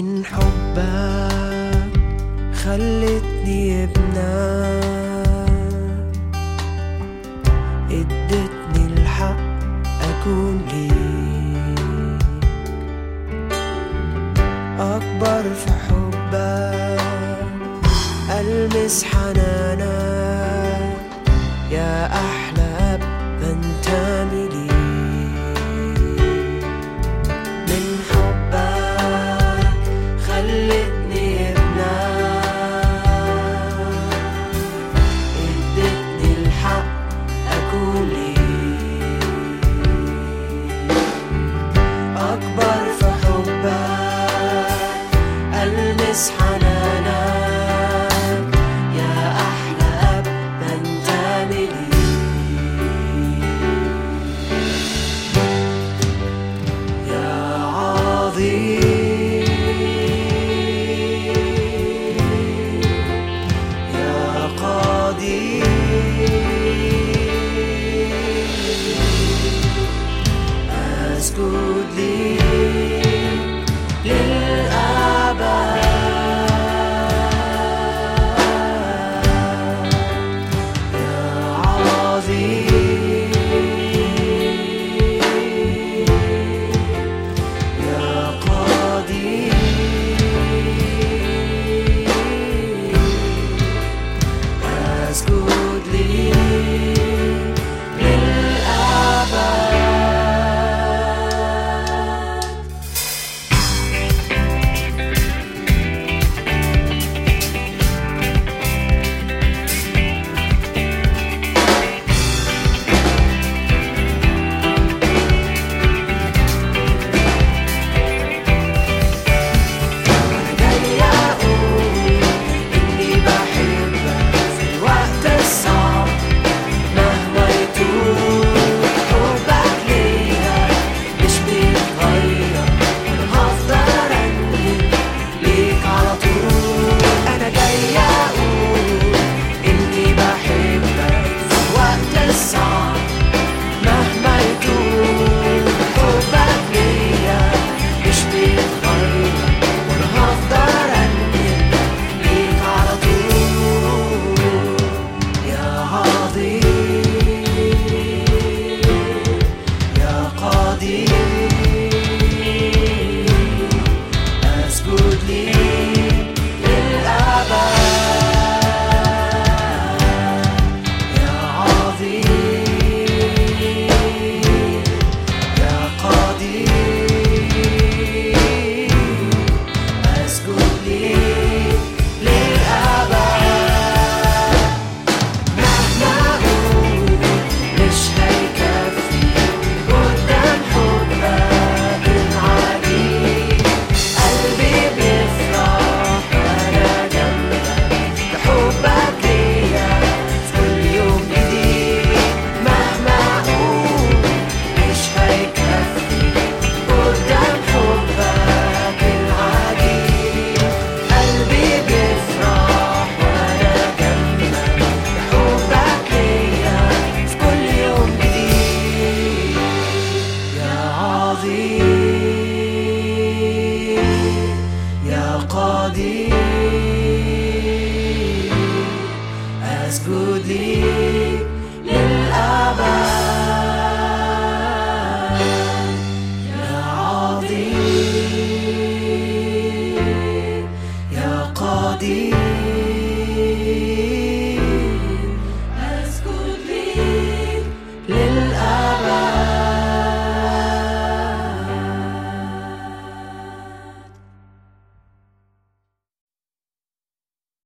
من حبك خلتني ابنك ادتني الحق اكون ليك اكبر في حبك المس حنانك يا احلى اب بنتمي ليك من حبك خلتني ابنك ادتني الحق اكون ليك اكبر في حبك المس حنانك يا احلى اب بنتمي ليك يا عظيم يا قدير أسجد ليك للأبد يا عظيم يا قدير أسجد ليك للأبد أنا جاي أقول إني بحبك في الوقت الصعب مهما يطول حبك ليا مش بيتغير أنا هفضل أنهي ليك على طول أنا جاي أقول إني بحبك في الوقت الصعب مهما يطول حبك ليا مش بيتغير وانا هفضل انقل ليك على طول يا عظيم يا قدير اسجد ليك للابد يا عظيم يا قدير أسجد ليك للأبد مهما أقول مش هيكفي قدام حبك العجيب قلبي بيفرح وأنا جنبك بحبك ليا في كل يوم جديد مهما أقول مش هيكفي قدام حبك العجيب قلبي بيفرح وأنا جنبك بحبك ليا في كل يوم جديد يا عظيم يا قدير أسجد ليك للأبد يا عظيم يا قدير